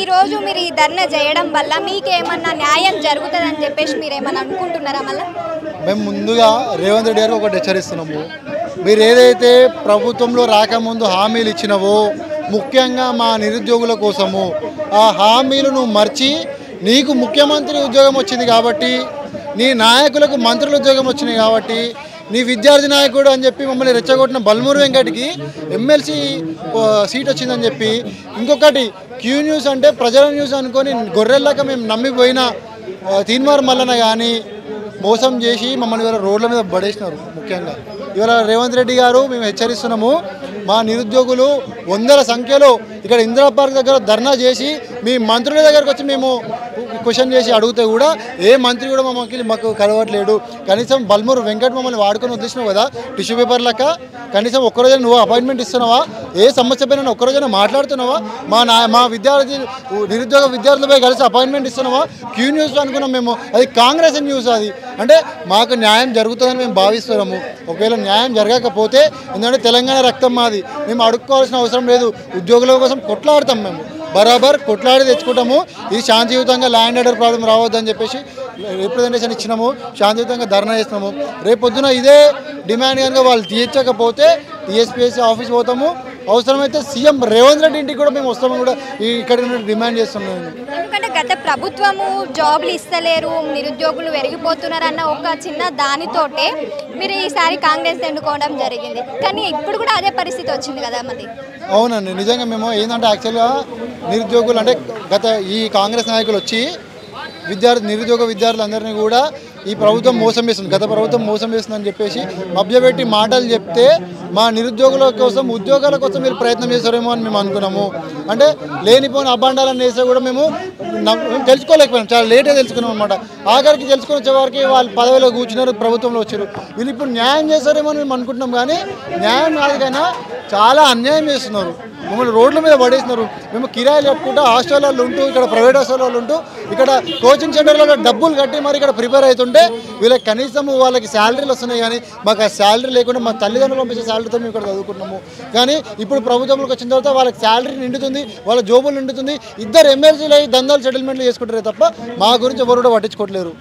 ఈ రోజు మీరు ఈ ధర్నా చేయడం వల్ల మీకేమన్నా న్యాయం జరుగుతుందని చెప్పేసి మీరు ఏమన్నా అనుకుంటున్నారా మళ్ళీ మేము ముందుగా రేవంత్ రెడ్డి గారికి ఒకటి హెచ్చరిస్తున్నాము మీరు ఏదైతే ప్రభుత్వంలో రాకముందు హామీలు ఇచ్చినవో ముఖ్యంగా మా నిరుద్యోగుల కోసము ఆ హామీలను మర్చి నీకు ముఖ్యమంత్రి ఉద్యోగం వచ్చింది కాబట్టి నీ నాయకులకు మంత్రుల ఉద్యోగం వచ్చినాయి కాబట్టి నీ విద్యార్థి నాయకుడు అని చెప్పి మమ్మల్ని రెచ్చగొట్టిన బల్మూరు వెంకటికి ఎమ్మెల్సీ సీట్ వచ్చిందని చెప్పి ఇంకొకటి క్యూ న్యూస్ అంటే ప్రజల న్యూస్ అనుకొని గొర్రెల్లాక మేము నమ్మిపోయిన ఆ, తీన్మార్ మల్లన కానీ మోసం చేసి మమ్మల్ని ఇవాళ రోడ్ల మీద పడేసినారు ముఖ్యంగా ఇవాళ రేవంత్ రెడ్డి గారు మేము హెచ్చరిస్తున్నాము మా నిరుద్యోగులు వందల సంఖ్యలో ఇక్కడ ఇందిరా పార్క్ దగ్గర ధర్నా చేసి మీ మంత్రుల దగ్గరకు వచ్చి మేము క్వశ్చన్ చేసి అడిగితే కూడా ఏ మంత్రి కూడా మమ్మల్ని మాకు కలవట్లేడు కనీసం బల్మూరు వెంకట్ మమ్మల్ని వాడుకొని వదిలేసినావు కదా టిష్యూ పేపర్ లెక్క కనీసం ఒక్కరోజు నువ్వు అపాయింట్మెంట్ ఇస్తున్నావా ఏ సమస్య పైన ఒక్కరోజైనా మాట్లాడుతున్నావా మా నా మా విద్యార్థి నిరుద్యోగ విద్యార్థులపై కలిసి అపాయింట్మెంట్ ఇస్తున్నావా క్యూ న్యూస్ అనుకున్నాం మేము అది కాంగ్రెస్ న్యూస్ అది అంటే మాకు న్యాయం జరుగుతుందని మేము భావిస్తున్నాము ఒకవేళ న్యాయం జరగకపోతే ఎందుకంటే తెలంగాణ రక్తం మాది మేము అడుక్కోవాల్సిన అవసరం లేదు ఉద్యోగుల కోసం కొట్లాడతాం మేము బరాబర్ కొట్లాడి తెచ్చుకుంటాము ఇది శాంతియుతంగా ల్యాండ్ ఆర్డర్ ప్రాబ్లం రావద్దని చెప్పేసి రిప్రజెంటేషన్ ఇచ్చినాము శాంతియుతంగా ధర్నా చేస్తున్నాము రేపు పొద్దున ఇదే డిమాండ్ కనుక వాళ్ళు తీర్చకపోతే టీఎస్పీఎస్సీ ఆఫీస్ పోతాము అవసరమైతే సీఎం రేవంత్ రెడ్డి ఇంటికి కూడా మేము వస్తామని కూడా ఈ ఇక్కడ నుండి డిమాండ్ చేస్తున్నాము ఎందుకంటే గత ప్రభుత్వము జాబ్లు ఇస్తలేరు నిరుద్యోగులు పెరిగిపోతున్నారు అన్న ఒక చిన్న దానితోటే మీరు ఈసారి కాంగ్రెస్ ఎన్నుకోవడం జరిగింది కానీ ఇప్పుడు కూడా అదే పరిస్థితి వచ్చింది కదా మరి అవునండి నిజంగా మేము ఏంటంటే యాక్చువల్గా నిరుద్యోగులు అంటే గత ఈ కాంగ్రెస్ నాయకులు వచ్చి విద్యార్థి నిరుద్యోగ విద్యార్థులందరినీ కూడా ఈ ప్రభుత్వం మోసం చేస్తుంది గత ప్రభుత్వం మోసం చేస్తుందని చెప్పేసి మభ్యపెట్టి మాటలు చెప్తే మా నిరుద్యోగుల కోసం ఉద్యోగాల కోసం మీరు ప్రయత్నం చేస్తారేమో అని మేము అనుకున్నాము అంటే లేనిపోయిన అబాండాలను వేస్తే కూడా మేము నమ్- మేము తెలుసుకోలేకపోయాం చాలా లేట్గా తెలుసుకున్నాం అనమాట ఆఖరికి తెలుసుకుని వచ్చే వారికి వాళ్ళు పదవిలో కూర్చున్నారు ప్రభుత్వంలో వచ్చారు వీళ్ళు ఇప్పుడు న్యాయం చేస్తారేమో అని మేము అనుకుంటున్నాం కానీ న్యాయం కాదు కానీ చాలా అన్యాయం చేస్తున్నారు మమ్మల్ని రోడ్ల మీద పడేసినారు మేము కిరాయిలు కట్టుకుంటూ హాస్టల్లో ఉంటూ ఇక్కడ ప్రైవేట్ హాస్టల్లో ఉంటూ ఇక్కడ కోచింగ్ సెంటర్లలో డబ్బులు కట్టి మరి ఇక్కడ ప్రిపేర్ అవుతుంటే వీళ్ళకి కనీసం వాళ్ళకి శాలరీలు వస్తున్నాయి కానీ మాకు ఆ శాలరీ లేకుండా మా తల్లిదండ్రులు పంపించే శాలరీతో మేము ఇక్కడ చదువుకుంటున్నాము కానీ ఇప్పుడు ప్రభుత్వంలోకి వచ్చిన తర్వాత వాళ్ళకి శాలరీ నిండుతుంది వాళ్ళ జోబులు నిండుతుంది ఇద్దరు ఎమ్మెల్సీలు అయ్యి దందాలు సెటిల్మెంట్లు చేసుకుంటారే తప్ప మా గురించి ఎవరు కూడా పట్టించుకోవట్లేరు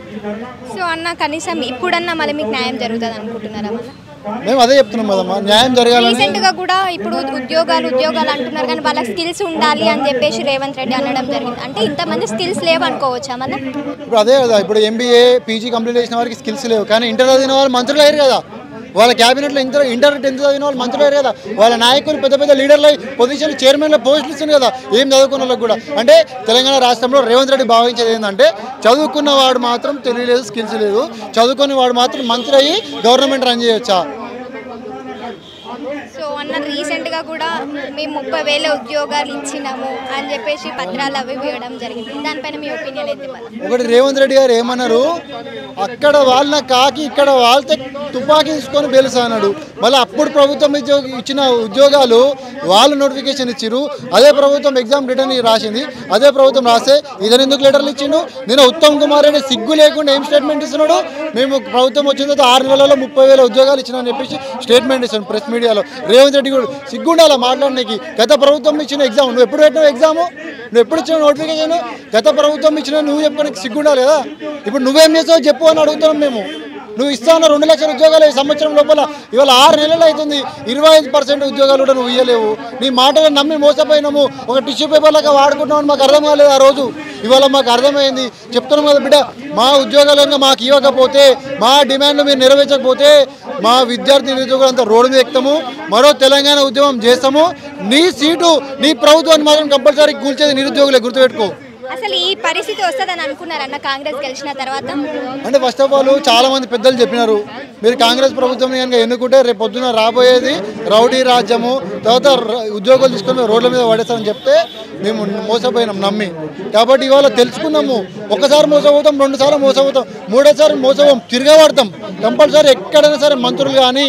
సో అన్న కనీసం ఇప్పుడన్నా మళ్ళీ మీకు న్యాయం జరుగుతుంది అనుకుంటున్నారా మళ్ళీ మేము అదే చెప్తున్నాం కదమ్మా న్యాయం జరగాలని రీసెంట్ గా కూడా ఇప్పుడు ఉద్యోగాలు ఉద్యోగాలు అంటున్నారు కానీ వాళ్ళకి స్కిల్స్ ఉండాలి అని చెప్పేసి రేవంత్ రెడ్డి అనడం జరిగింది అంటే ఇంతమంది స్కిల్స్ లేవు అనుకోవచ్చా మళ్ళీ ఇప్పుడు అదే కదా ఇప్పుడు ఎంబీఏ పీజీ కంప్లీట్ చేసిన వారికి స్కిల్స్ లేవు కానీ ఇంటర్ చదివిన వాళ్ళు మంత్రులు అయ్యారు కదా వాళ్ళ క్యాబినెట్లో ఇంటర్ ఇంటర్ టెన్త్ చదివిన వాళ్ళు మంత్రులు అయ్యారు కదా వాళ్ళ నాయకులు పెద్ద పెద్ద లీడర్లు పొజిషన్ చైర్మన్ల పోస్టులు ఇస్తుంది కదా ఏం చదువుకున్న వాళ్ళకి కూడా అంటే తెలంగాణ రాష్ట్రంలో రేవంత్ రెడ్డి భావించేది ఏంటంటే చదువుకున్న వాడు మాత్రం తెలియలేదు స్కిల్స్ లేదు చదువుకునే వాడు మాత్రం మంత్రి అయ్యి గవర్నమెంట్ రన్ చేయొచ్చా సో అన్న రీసెంట్ గా కూడా మేము ముప్పై వేల ఉద్యోగాలు ఇచ్చినాము అని చెప్పేసి పత్రాలు అవి ఇవ్వడం జరిగింది దానిపైన మీ ఒపీనియన్ ఏంటి మళ్ళీ ఒకటి రేవంత్ రెడ్డి గారు ఏమన్నారు అక్కడ వాళ్ళ కాకి ఇక్కడ వాళ్ళతో తుపాకీ తీసుకొని పేలుస్తా అన్నాడు మళ్ళీ అప్పుడు ప్రభుత్వం ఉద్యోగ ఇచ్చిన ఉద్యోగాలు వాళ్ళు నోటిఫికేషన్ ఇచ్చిరు అదే ప్రభుత్వం ఎగ్జామ్ రిటర్న్ రాసింది అదే ప్రభుత్వం రాస్తే ఇతను ఎందుకు లెటర్లు ఇచ్చిండు నేను ఉత్తమ్ కుమార్ రెడ్డి సిగ్గు లేకుండా ఏం స్టేట్మెంట్ ఇస్తున్నాడు మేము ప్రభుత్వం వచ్చిన తర్వాత ఆరు నెలల్లో ముప్పై వేల ఉద్యోగాలు ఇచ్చినా చెప్పేసి స్టేట్మెంట్ ఇస్తాను ప్రెస్ మీడియాలో రేవంత్ రెడ్డి కూడా సిగ్గుండాలా మాట్లాడడానికి గత ప్రభుత్వం ఇచ్చిన ఎగ్జామ్ నువ్వు ఎప్పుడు పెట్టినావు ఎగ్జామ్ నువ్వు ఎప్పుడు ఇచ్చిన నోటిఫికేషన్ గత ప్రభుత్వం ఇచ్చిన నువ్వు చెప్పుకోనికి సిగ్గుండాలి కదా ఇప్పుడు నువ్వేం చేస్తావు చెప్పు అని అడుగుతున్నాం మేము నువ్వు ఇస్తాను రెండు లక్షల ఉద్యోగాలు ఈ సంవత్సరం లోపల ఇవాళ ఆరు నెలలు అవుతుంది ఇరవై ఐదు పర్సెంట్ ఉద్యోగాలు కూడా నువ్వు ఇవ్వలేవు నీ మాటలు నమ్మి మోసపోయినాము ఒక టిష్యూ పేపర్ లాగా వాడుకుంటున్నామని మాకు అర్థం కాలేదు ఆ రోజు ఇవాళ మాకు అర్థమైంది చెప్తున్నాం కదా బిడ్డ మా ఉద్యోగాలు కనుక మాకు ఇవ్వకపోతే మా డిమాండ్లు మీరు నెరవేర్చకపోతే మా విద్యార్థి నిరుద్యోగులు అంతా రోడ్డు మీద ఎక్కుతాము మరో తెలంగాణ ఉద్యమం చేస్తాము నీ సీటు నీ ప్రభుత్వాన్ని మాత్రం కంపల్సరీ కూల్చేది నిరుద్యోగులే గుర్తుపెట్టుకో అసలు ఈ పరిస్థితి వస్తుందని అనుకున్నారన్న కాంగ్రెస్ గెలిచిన తర్వాత అంటే ఫస్ట్ ఆఫ్ ఆల్ చాలా మంది పెద్దలు చెప్పినారు మీరు కాంగ్రెస్ ప్రభుత్వం కనుక ఎన్నుకుంటే రేపు పొద్దున రాబోయేది రౌడీ రాజ్యము తర్వాత ర- ఉద్యోగాలు తీసుకొని రోడ్ల మీద పడేస్తామని చెప్తే మేము మోసపోయినాం నమ్మి కాబట్టి ఇవాళ తెలుసుకున్నాము ఒకసారి మోసపోతాం రెండు సార్లు మోసపోతాం మూడోసారి మోసపోతాం తిరగబడతాం కంపల్సరీ ఎక్కడైనా సరే మంత్రులు కానీ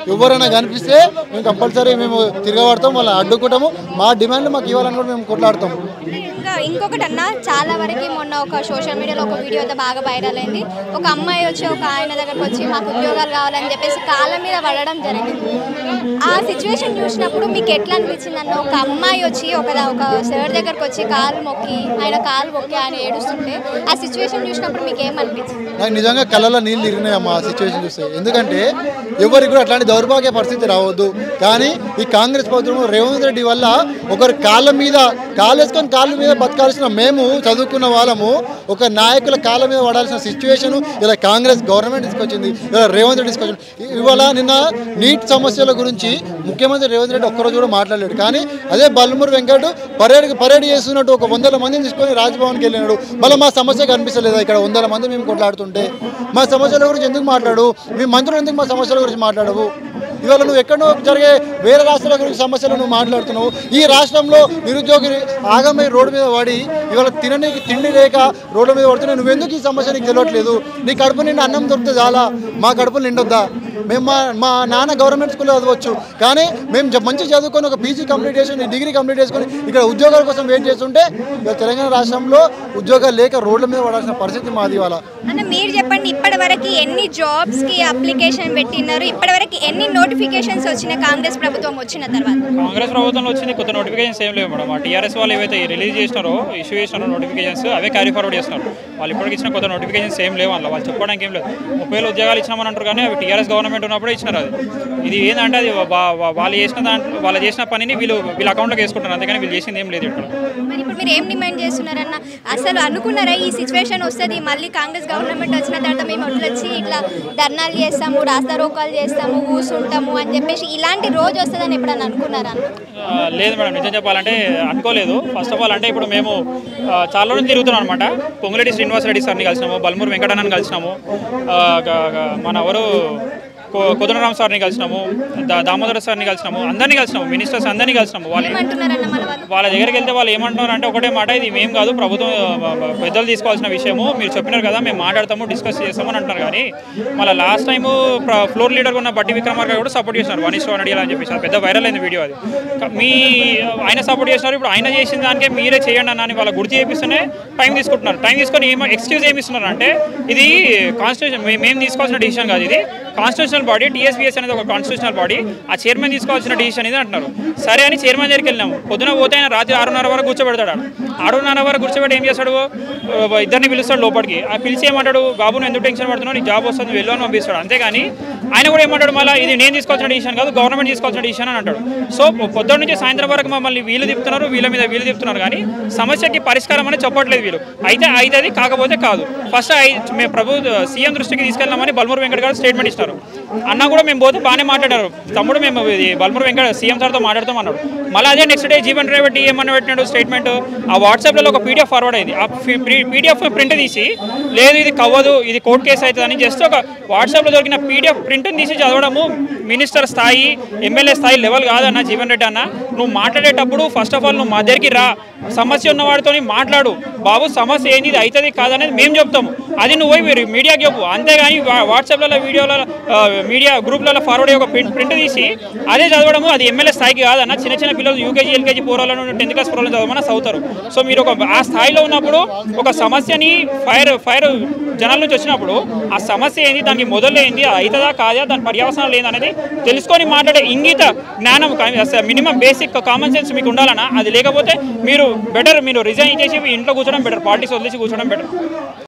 ఎవరైనా కనిపిస్తే మేము కంపల్సరీ మేము తిరగబడతాం వాళ్ళని అడ్డుకుంటాము మా డిమాండ్ మాకు ఇవ్వాలని కూడా మేము కొట్లాడతాము ఇంకా ఇంకొకటి అన్న చాలా వరకు మొన్న ఒక సోషల్ మీడియాలో ఒక వీడియో అయితే బాగా వైరల్ అయింది ఒక అమ్మాయి వచ్చి ఒక ఆయన దగ్గరకు వచ్చి మాకు ఉద్యోగాలు కావాలని చెప్పేసి కాళ్ళ మీద పడడం జరిగింది ఆ సిచ్యువేషన్ చూసినప్పుడు మీకు ఎట్లా అనిపించింది అన్న ఒక అమ్మాయి వచ్చి ఒక ఒక సార్ దగ్గరకు వచ్చి కాలు మొక్కి ఆయన కాలు మొక్కి ఆయన ఏడుస్తుంటే ఆ సిచ్యువేషన్ చూసినప్పుడు మీకు ఏమనిపించింది నాకు నిజంగా కళ్ళలో నీళ్ళు తిరిగినాయి అమ్మా ఆ సిచ్యువేషన్ చూస్తే ఎందుకంటే ఎవరికి కూడా అట్లాంటి దౌర్భాగ్య పరిస్థితి రావద్దు కానీ ఈ కాంగ్రెస్ ప్రభుత్వం రేవంత్ రెడ్డి వల్ల ఒకరి కాళ్ళ మీద కాలేసుకొని కాళ్ళ మీద బతకాల్సిన మేము చదువుకున్న వాళ్ళము ఒక నాయకుల కాళ్ళ మీద పడాల్సిన సిచ్యువేషన్ ఇలా కాంగ్రెస్ గవర్నమెంట్ తీసుకొచ్చింది ఇలా రేవంత్ రెడ్డి తీసుకొచ్చింది ఇవాళ నిన్న నీట్ సమస్యల గురించి ముఖ్యమంత్రి రేవంత్ రెడ్డి ఒక్కరోజు కూడా మాట్లాడలేడు కానీ అదే బల్మూరు వెంకట్ పరేడ్ పరేడ్ చేస్తున్నట్టు ఒక వందల మందిని తీసుకొని రాజ్భవన్కి వెళ్ళినాడు మళ్ళీ మా సమస్య కనిపిస్తలేదా ఇక్కడ వందల మంది మేము కొట్లాడుతుంటే మా సమస్యల గురించి ఎందుకు మాట్లాడు మీ మంత్రులు ఎందుకు మా సమస్యల గురించి మాట్లాడవు ఇవాళ నువ్వు ఎక్కడో జరిగే వేరే రాష్ట్రాల గురించి సమస్యలు నువ్వు మాట్లాడుతున్నావు ఈ రాష్ట్రంలో నిరుద్యోగి ఆగమై రోడ్డు మీద పడి ఇవాళ తిననీకి తిండి లేక రోడ్డు మీద పడుతున్నావు నువ్వెందుకు ఈ సమస్య నీకు తెలియట్లేదు నీ కడుపు నిండి అన్నం దొరికితే చాలా మా కడుపు నిండొద్దా మేము మా మా నాన్న గవర్నమెంట్ స్కూల్లో చదవచ్చు కానీ మేము జ- మంచి చదువుకొని ఒక పీజీ కంప్లీట్ చేసుకుని డిగ్రీ కంప్లీట్ చేసుకుని ఇక్కడ ఉద్యోగాల కోసం వెయిట్ చేస్తుంటే ఇవాళ తెలంగాణ రాష్ట్రంలో ఉద్యోగాలు లేక రోడ్ల మీద పడాల్సిన పరిస్థితి మాది ఇవాళ అన్న మీరు చెప్పండి ఇప్పటి వరకు ఎన్ని జాబ్స్ కి అప్లికేషన్ పెట్టినారు ఇప్పటి వరకు ఎన్ని నోటిఫికేషన్స్ వచ్చిన కాంగ్రెస్ ప్రభుత్వం వచ్చిన తర్వాత కాంగ్రెస్ ప్రభుత్వంలో వచ్చింది కొత్త నోటిఫికేషన్స్ ఏం లేవు మేడం ఆ టీఆర్ఎస్ వాళ్ళు ఏవైతే రిలీజ్ చేసినారో ఇష్యూ చేసినారో నోటిఫికేషన్స్ అవే క్యారీ ఫార్వర్డ్ చేస్తున్నారు వాళ్ళు ఇప్పటికి ఇచ్చిన కొత్త నోటిఫికేషన్స్ ఏం లేవు అందులో వాళ్ళు చెప్పుకోవడానికి ఏం లేదు ముప్పై వేలు ఉద్యోగాలు ఇచ్చినామని అంటారు కానీ అవి టీఆర్ఎస్ గవర్నమెంట్ ఉన్నప్పుడే ఇచ్చినారు అది ఇది ఏంటంటే అది వా- వా- వాళ్ళు చేసిన దాంట్లో వాళ్ళు చేసిన పనిని వీళ్ళు వీళ్ళ అకౌంట్లోకి వేసుకుంటారు అంతేగాని వీళ్ళు చేసింది ఏం లేదు ఇక్కడ మరి ఇప్పుడు మీరు ఏం డిమాండ్ చేస్తున్నారన్న అసలు అనుకున్నారా ఈ సిచ్యువేషన్ వస్తుంది మళ్ళీ కాంగ్రెస్ గవర్నమెంట్ వచ్చిన తర్వాత మేము వచ్చి ఇట్లా ధర్నాలు చేస్తాము రాస్తా రోకాలు చేస్తాము కూర్చుంటాము అని చెప్పేసి ఇలాంటి రోజు వస్తుందని ఎప్పుడన్నా అనుకున్నారా అన్న? ఆ, లేదు మేడం నిజం చెప్పాలంటే అనుకోలేదు ఫస్ట్ ఆఫ్ ఆల్ అంటే ఇప్పుడు మేము ఆ, చాలా రోజులు తిరుగుతున్నాం అనమాట పొంగులేటి శ్రీనివాస్ రెడ్డి సార్ని కలిసినాము బల్మూరు వెంకటన్నని కలిసినాము ఆ, గ- గ- మన ఎవరు కో- కొదనరామ్ సార్ని కలిసినాము దా- దామోదర సార్ని కలిసినాము అందరినీ కలిసినాము మినిస్టర్స్ అందరినీ కలిసినాము వాళ్ళు ఏమంటున్నారన్న మన వాళ్ళు వాళ్ళ దగ్గరికి వెళ్తే వాళ్ళు ఏమంటున్నారు అంటే ఒకటే మాట ఇది మేము కాదు ప్రభుత్వం ఆ, పెద్దలు తీసుకోవాల్సిన విషయము మీరు చెప్పినారు కదా మేము మాట్లాడతాము డిస్కస్ చేస్తాము అని అంటున్నారు కానీ మళ్ళీ లాస్ట్ టైము ఫ్లోర్ లీడర్ ఉన్న బట్టి విక్రమార్క కూడా సపోర్ట్ చేసినారు వన్ ఇస్ వన్ అడిగాలని చెప్పేసి అది పెద్ద వైరల్ అయింది వీడియో అది క- మీ ఆయన సపోర్ట్ చేసినారు ఇప్పుడు ఆయన చేసిన దానికే మీరే చేయండి అన్న అని వాళ్ళ గుర్తు చేపిస్తేనే టైం తీసుకుంటున్నారు టైం తీసుకొని ఏమో ఎక్స్క్యూజ్ ఏమి ఇస్తున్నారు అంటే ఇది కాన్స్టిట్యూషన్ మేము తీసుకోవాల్సిన డిసిషన్ కాదు ఇది కాన్స్టిట్యూషనల్ బాడీ టీఎస్బీఎస్ అనేది ఒక కాన్స్టిట్యూషనల్ బాడీ ఆ చైర్మన్ తీసుకోవాల్సిన డిసిషన్ ఇది అంటున్నారు సరే అని చైర్మన్ దగ్గరికి వెళ్ళినాము పొద్దున పోతే ఆయన రాత్రి ఆరున్నర వరకు కూర్చోబెడతాడు ఆడ. ఆరున్నర వరకు కూర్చోబెట్టి ఏం చేస్తాడు ఆ, ఇద్దరిని పిలుస్తాడు లోపలికి ఆ పిలిచి ఏమంటాడు బాబు నువ్వు ఎందుకు టెన్షన్ పడుతున్నావు నీకు జాబ్ వస్తుంది వెళ్ళు అని పంపిస్తాడు అంతేగాని ఆయన కూడా ఏమంటాడు మళ్ళీ ఇది నేను తీసుకోవాల్సిన డిసిషన్ కాదు గవర్నమెంట్ తీసుకోవాల్సిన డిసిషన్ అని అంటాడు సో పొద్దున్న నుంచి సాయంత్రం వరకు మమ్మల్ని వీళ్ళు తిప్పుతున్నారు వీళ్ళ మీద వీళ్ళు తిప్పుతున్నారు కానీ సమస్యకి పరిష్కారం అని చెప్పట్లేదు వీళ్ళు అయితే అవుతుంది కాకపోతే కాదు ఫస్ట్ మేము ప్రభు సీఎం దృష్టికి తీసుకెళ్ళామని బల్మూరు వెంకట గారు స్టేట్మెంట్ ఇస్తారు అన్న కూడా మేము పోతే బాగానే మాట్లాడారు తమ్ముడు మేము ఇది బల్మూరు వెంకట సీఎం సార్తో మాట్లాడతాం అన్నాడు మళ్ళీ అదే నెక్స్ట్ డే జీవన్ రేవట్టి ఏమన్నా పెట్టినాడు స్టేట్మెంట్ ఆ వాట్సాప్లో ఒక పీడిఎఫ్ ఫార్వర్డ్ అయింది ఆ పీడిఎఫ్ ప్రింట్ తీసి లేదు ఇది కవ్వదు ఇది కోర్టు కేసు అవుతుంది అని జస్ట్ ఒక వాట్సాప్లో దొరికిన పీడిఎఫ్ ప్రింట్ని తీసి చదవడము మినిస్టర్ స్థాయి ఎమ్మెల్యే స్థాయి లెవెల్ కాదన్న జీవన్ రెడ్డి అన్న నువ్వు మాట్లాడేటప్పుడు ఫస్ట్ ఆఫ్ ఆల్ నువ్వు మా దగ్గరికి రా సమస్య ఉన్న వాడితో మాట్లాడు బాబు సమస్య ఏంది ఇది అవుతుంది కాదనేది మేము చెప్తాము అది నువ్వు పోయి మీరు మీడియాకి చెప్పు అంతేగాని వా- వాట్సాప్లలో వీడియోలలో ఆ, మీడియా గ్రూప్లలో ఫార్వర్డ్ అయ్యే ఒక ప్రింట్ ప్రింట్ తీసి అదే చదవడము అది ఎమ్మెల్యే స్థాయికి కాదన్న చిన్న చిన్న పిల్లలు యూకేజీ ఎల్కేజీ పూర్వాలను టెన్త్ క్లాస్ పూర్వాలను చదవమని చదువుతారు సో మీరు ఒక ఆ స్థాయిలో ఉన్నప్పుడు ఒక సమస్యని ఫైర్ ఫైర్ జనాల నుంచి వచ్చినప్పుడు ఆ సమస్య ఏంది దానికి మొదలు ఏంది అది అవుతుందా కాదా దాని పర్యవసనాలు ఏంది అనేది తెలుసుకొని మాట్లాడే ఇంగిత జ్ఞానం మినిమం బేసిక్ కామన్ సెన్స్ మీకు ఉండాలన్నా అది లేకపోతే మీరు బెటర్ మీరు రిజైన్ చేసి మీ ఇంట్లో కూర్చోవడం బెటర్ పార్టీస్ వదిలేసి కూర్చోవడం బెటర్